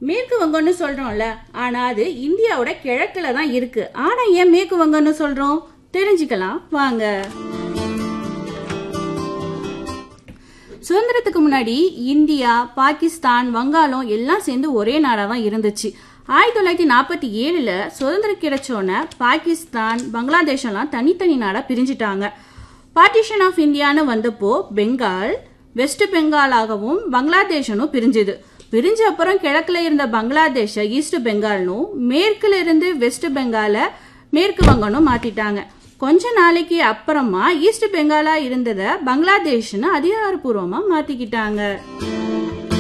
மேற்கு வங்கம்னு சொல்றோம்ல ஆனா அது இந்தியாவோட கிழக்குல தான் இருக்கு ஆனா ஏன் மேற்கு வங்கம்னு சொல்றோம் தெரிஞ்சுக்கலாம் வாங்க சுதந்திரத்துக்கு முன்னாடி இந்தியா பாகிஸ்தான் வங்காளம் எல்லாம் சேர்ந்து ஒரே நாடாக தான் இருந்துச்சு ஆயிரத்தி தொள்ளாயிரத்தி நாற்பத்தி ஏழில் சுதந்திரம் கிடைச்சோன்னே பாகிஸ்தான் பங்களாதேஷ் எல்லாம் தனித்தனி நாடாக பிரிஞ்சிட்டாங்க பார்ட்டிஷன் ஆஃப் இந்தியான்னு வந்தப்போ பெங்கால் வெஸ்ட் பெங்காலாகவும் பங்களாதேஷனும் பிரிஞ்சுது பிரிஞ்ச அப்புறம் கிழக்குல இருந்த பங்களாதேஷை ஈஸ்ட் பெங்கால்னும் மேற்குல இருந்து வெஸ்ட் பெங்காலை மேற்கு வங்கம்னு மாத்திட்டாங்க கொஞ்ச நாளைக்கு அப்புறமா ஈஸ்ட் பெங்காலா இருந்ததை பங்களாதேஷ்னு அதிகாரப்பூர்வமா மாத்திக்கிட்டாங்க